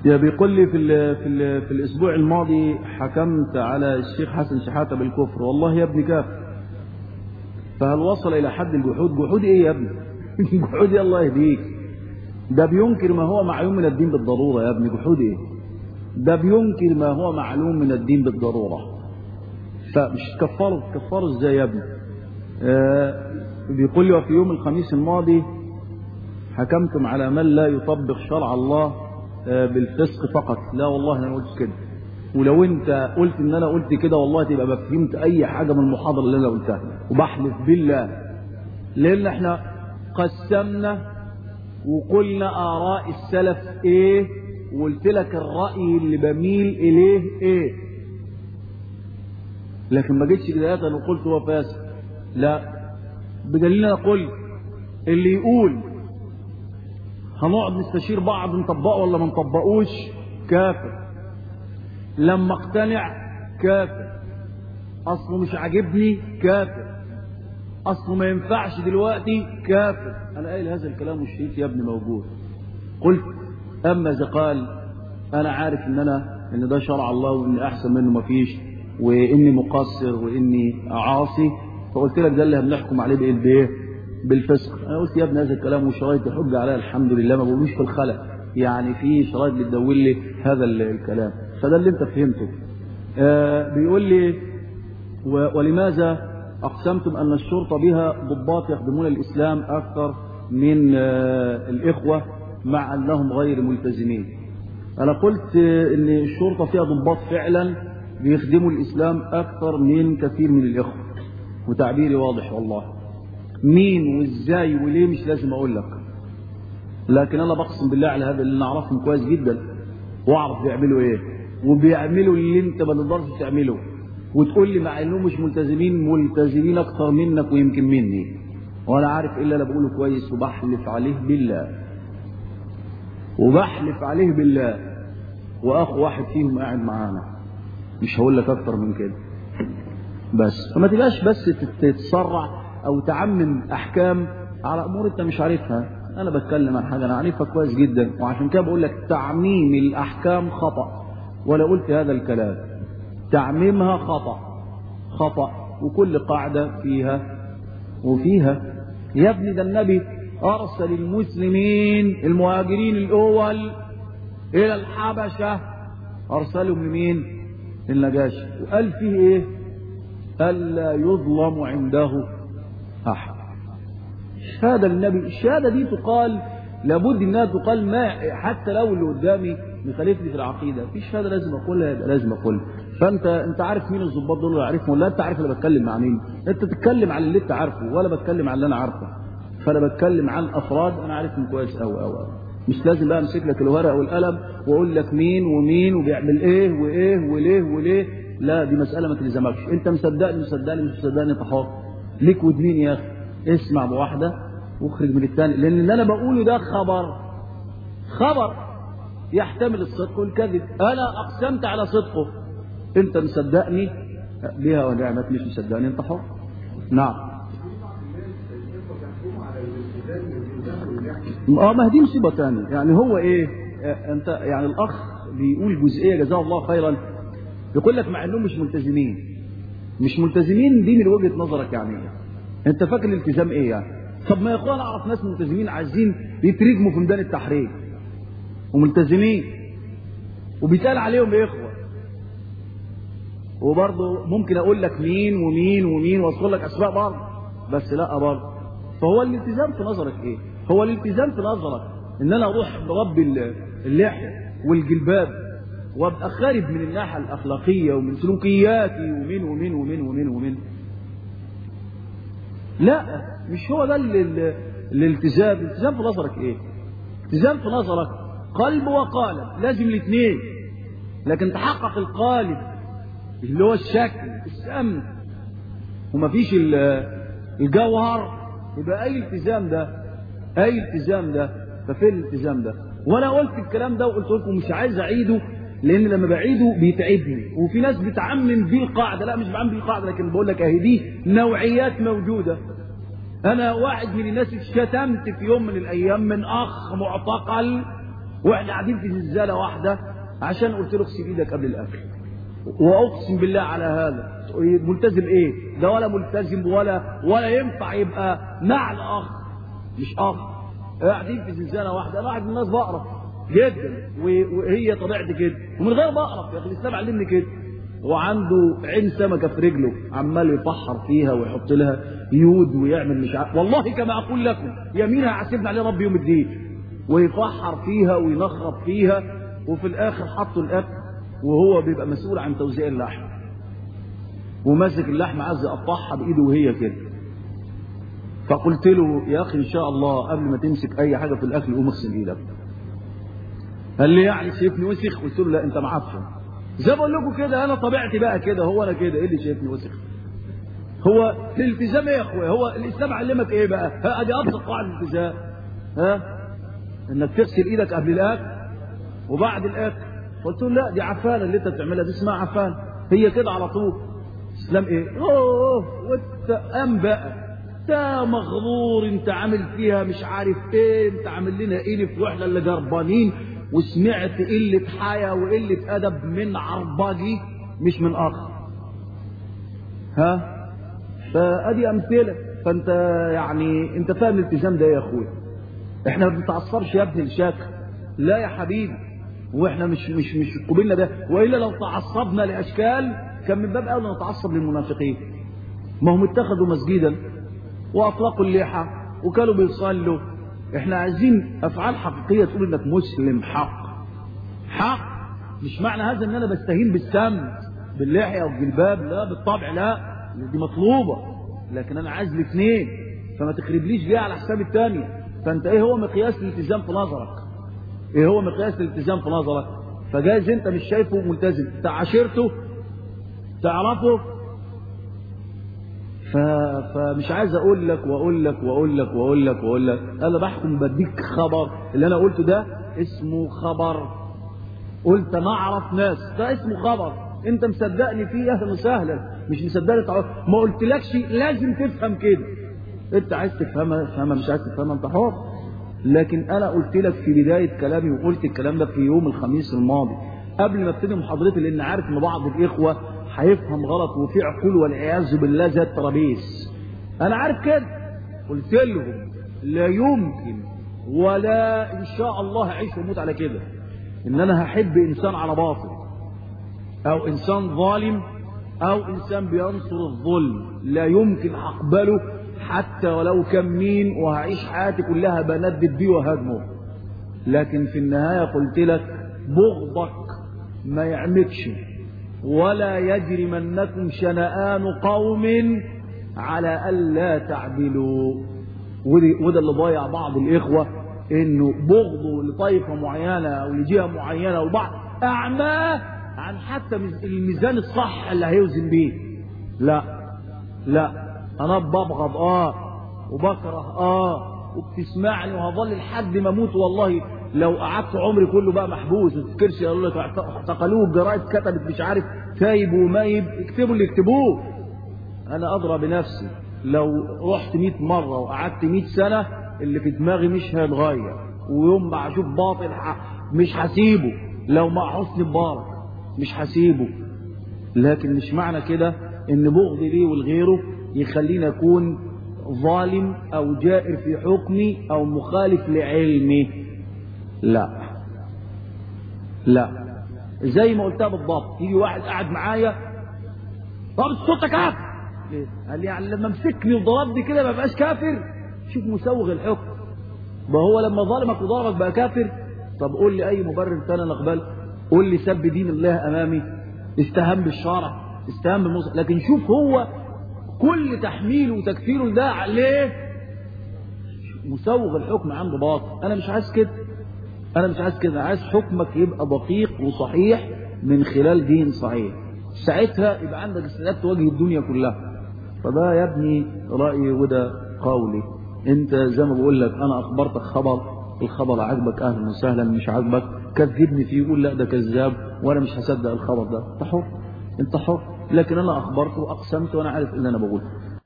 يا بيقول لي في ال في ال في الاسبوع الماضي حكمت على الشيخ حسن شحاته بالكفر والله يا ابني كافر فهل وصل الى حد الجحود جحود ايه يا ابني جحود ايه الله يهديك ده بينكر ما هو معلوم من الدين بالضروره يا ابني جحود ايه ده بينكر ما هو معلوم من الدين بالضروره فمش تكفروا تكفروا ازاي يا ابني آه بيقول لي وفي يوم الخميس الماضي حكمتم على من لا يطبق شرع الله بالفسق فقط لا والله انا قلت كده ولو انت قلت ان انا قلت كده والله تبقى ما فهمت اي حاجه من المحاضره اللي انا قلتها وبحلف بالله لان احنا قسمنا وقلنا اراء السلف ايه وقلت لك الراي اللي بميل اليه ايه لكن ما جيتش بدايه وقلت هو فاسد لا بدليل انا قلت اللي يقول هنقعد نستشير بعض نطبقه ولا ما نطبقوش كافر لما اقتنع كافر اصله مش عاجبني كافر اصله ما ينفعش دلوقتي كافر انا قايل هذا الكلام والشريط يا ابني موجود قلت اما اذا قال انا عارف ان انا ان ده شرع الله وان احسن منه ما فيش واني مقصر واني عاصي فقلت لك ده اللي هنحكم عليه بايه بالفسق انا قلت يا ابني هذا الكلام وشرايط الحجه عليها الحمد لله ما بقولوش في الخلق يعني في شرايط بتدون لي هذا الكلام فده اللي انت فهمته آه بيقول لي ولماذا اقسمتم ان الشرطه بها ضباط يخدمون الاسلام اكثر من آه الاخوه مع انهم غير ملتزمين انا قلت آه ان الشرطه فيها ضباط فعلا بيخدموا الاسلام اكثر من كثير من الاخوه وتعبيري واضح والله مين وازاي وليه مش لازم اقول لك لكن انا بقسم بالله على هذا اللي نعرفهم كويس جدا واعرف بيعملوا ايه وبيعملوا اللي انت ما تقدرش تعمله وتقول لي مع انهم مش ملتزمين ملتزمين اكتر منك ويمكن مني وانا عارف الا انا بقوله كويس وبحلف عليه بالله وبحلف عليه بالله واخ واحد فيهم قاعد معانا مش هقول لك اكتر من كده بس فما تبقاش بس تتسرع او تعمم احكام على امور انت مش عارفها انا بتكلم عن حاجه انا عارفها كويس جدا وعشان كده بقول لك تعميم الاحكام خطا ولا قلت هذا الكلام تعميمها خطا خطا وكل قاعده فيها وفيها يا ابني ده النبي ارسل المسلمين المهاجرين الاول الى الحبشه ارسلهم لمين للنجاشي وقال فيه ايه الا يظلم عنده أحد الشهادة للنبي الشهادة دي تقال لابد انها تقال ما حتى لو اللي قدامي مخالفني في العقيدة في شهادة لازم اقولها يبقى لازم اقولها فانت انت عارف مين الظباط دول ولا عارفهم ولا انت عارف انا بتكلم مع مين انت تتكلم على اللي انت عارفه ولا بتكلم على اللي انا عارفه فانا بتكلم عن افراد انا عارفهم كويس قوي قوي قوي مش لازم بقى امسك لك الورقه والقلم واقول لك مين ومين وبيعمل ايه وايه وليه وليه لا دي مساله ما تلزمكش انت مصدقني مصدقني مش مصدقني انت حر ليك ودمين يا اخي اسمع بواحده واخرج من الثاني لان اللي انا بقوله ده خبر خبر يحتمل الصدق والكذب انا اقسمت على صدقه انت مصدقني بها ونعمت مش مصدقني انت حر نعم اه ما دي مصيبه ثانيه يعني هو ايه انت يعني الاخ بيقول جزئيه جزاه الله خيرا يقول لك مع انهم مش ملتزمين مش ملتزمين دي من وجهه نظرك يعني ايه انت فاكر الالتزام ايه يعني طب ما يا اخوان اعرف ناس ملتزمين عايزين يترجموا في ميدان التحرير وملتزمين وبيتقال عليهم اخوه وبرضه ممكن اقول لك مين ومين ومين واذكر لك اسماء برضه بس لا برضه فهو الالتزام في نظرك ايه هو الالتزام في نظرك ان انا اروح بربي اللحيه والجلباب وابقى خارج من الناحيه الاخلاقيه ومن سلوكياتي ومن ومن ومن ومن ومن لا مش هو ده الالتزام الالتزام في نظرك ايه الالتزام في نظرك قلب وقالب لازم الاثنين لكن تحقق القالب اللي هو الشكل السمن ومفيش الجوهر يبقى اي التزام ده اي التزام ده ففين الالتزام ده وانا قلت الكلام ده وقلت لكم مش عايز اعيده لان لما بعيده بيتعبني وفي ناس بتعمم بيه القاعده لا مش بعمم بيه القاعده لكن بقول لك اهي دي نوعيات موجوده انا واحد من الناس اتشتمت في يوم من الايام من اخ معتقل واحنا قاعدين في زلزالة واحدة عشان قلت له اغسل ايدك قبل الاكل واقسم بالله على هذا ملتزم ايه ده ولا ملتزم ولا ولا ينفع يبقى نعل اخ مش اخ قاعدين في زنزانه واحده انا واحد من الناس بقرف جدا وهي طبيعتي كده ومن غير بقرف يا اخي الاسلام علمني كده وعنده عين سمكه في رجله عمال يفحر فيها ويحط لها يود ويعمل مش عارف والله كما اقول لكم يمينها حاسبنا عليه رب يوم الدين ويفحر فيها وينخرب فيها وفي الاخر حطوا الاكل وهو بيبقى مسؤول عن توزيع اللحم وماسك اللحم عايز يقطعها بايده وهي كده فقلت له يا اخي ان شاء الله قبل ما تمسك اي حاجه في الاكل قوم اغسل ايدك قال لي يعني شايفني وسخ قلت له لا انت معفن زي ما بقول لكم كده انا طبيعتي بقى كده هو انا كده ايه اللي شايفني وسخ هو الالتزام ايه يا اخويا هو الاسلام علمك ايه بقى ها ادي ابسط قواعد الالتزام ها انك تغسل ايدك قبل الاكل وبعد الاكل قلت له لا دي عفانه اللي انت بتعملها دي اسمها عفانه هي كده على طول اسلام ايه اوه وانت ام بقى انت مغرور انت عامل فيها مش عارف ايه انت عامل لنا ايه واحنا اللي جربانين وسمعت قله حياه وقله ادب من عرباجي مش من اخ ها فادي امثله فانت يعني انت فاهم الالتزام ده يا اخويا احنا ما بنتعصبش يا ابني الشك لا يا حبيبي واحنا مش مش مش قبلنا ده والا لو تعصبنا لاشكال كان من باب اولى نتعصب للمنافقين ما هم اتخذوا مسجدا واطلقوا اللحى وكانوا بيصلوا احنا عايزين افعال حقيقيه تقول انك مسلم حق حق مش معنى هذا ان انا بستهين بالسم باللحيه والجلباب لا بالطبع لا دي مطلوبه لكن انا عايز الاثنين فما تخربليش بيها على حساب الثانيه فانت ايه هو مقياس الالتزام في نظرك ايه هو مقياس الالتزام في نظرك فجايز انت مش شايفه ملتزم انت عاشرته تعرفه ف... فمش عايز اقول لك واقول لك واقول لك واقول لك واقول لك انا بحكم بديك خبر اللي انا قلته ده اسمه خبر قلت انا اعرف ناس ده اسمه خبر انت مصدقني فيه اهلا وسهلا مش مصدقني تعرف ما قلتلكش لازم تفهم كده انت عايز تفهمها تفهمها مش عايز تفهمها انت حر لكن انا قلت لك في بدايه كلامي وقلت الكلام ده في يوم الخميس الماضي قبل ما ابتدي محاضرتي لان عارف ان بعض الاخوه هيفهم غلط وفي عقول والعياذ بالله زي الترابيز انا عارف كده قلت لهم لا يمكن ولا ان شاء الله هعيش واموت على كده ان انا هحب انسان على باطل او انسان ظالم او انسان بينصر الظلم لا يمكن اقبله حتى ولو كان مين وهعيش حياتي كلها بندد بيه وهدمه لكن في النهاية قلت لك بغضك ما يعمكش ولا يجرمنكم شنآن قوم على ألا تعدلوا وده اللي ضايع بعض الإخوة إنه بغضه لطائفة معينة أو لجهة معينة وبعض أعماه عن حتى الميزان الصح اللي هيوزن بيه لا لا انا ببغض اه وبكره اه وبتسمعني وهظل لحد ما اموت والله لو قعدت عمري كله بقى محبوس ما تفتكرش يقول لك اعتقلوه الجرايد كتبت مش عارف تايب ومايب اكتبوا اللي يكتبوه انا ادرى بنفسي لو رحت 100 مره وقعدت 100 سنه اللي في دماغي مش هيتغير ويوم ما اشوف باطل مش هسيبه لو مع حسن مبارك مش هسيبه لكن مش معنى كده ان بغضي ليه ولغيره يخليني اكون ظالم او جائر في حكمي او مخالف لعلمي لا لا زي ما قلتها بالضبط يجي واحد قاعد معايا طب صوتك كافر قال لي يعني لما مسكني وضربني كده ما بقاش كافر شوف مسوغ الحكم ما هو لما ظلمك وضربك بقى كافر طب قول لي اي مبرر ثاني انا اقبله قول لي سب دين الله امامي استهان بالشرع استهان بالمصر لكن شوف هو كل تحميله وتكفيره ده عليه مسوغ الحكم عنده باطل انا مش عايز كده انا مش عايز كده عايز حكمك يبقى دقيق وصحيح من خلال دين صحيح ساعتها يبقى عندك استعداد تواجه الدنيا كلها فده يا ابني رايي وده قولي انت زي ما بقول لك انا اخبرتك خبر الخبر عجبك اهلا وسهلا مش عجبك كذبني فيه يقول لا ده كذاب وانا مش هصدق الخبر ده انت حر انت حر لكن انا اخبرت واقسمت وانا عارف ان انا بقول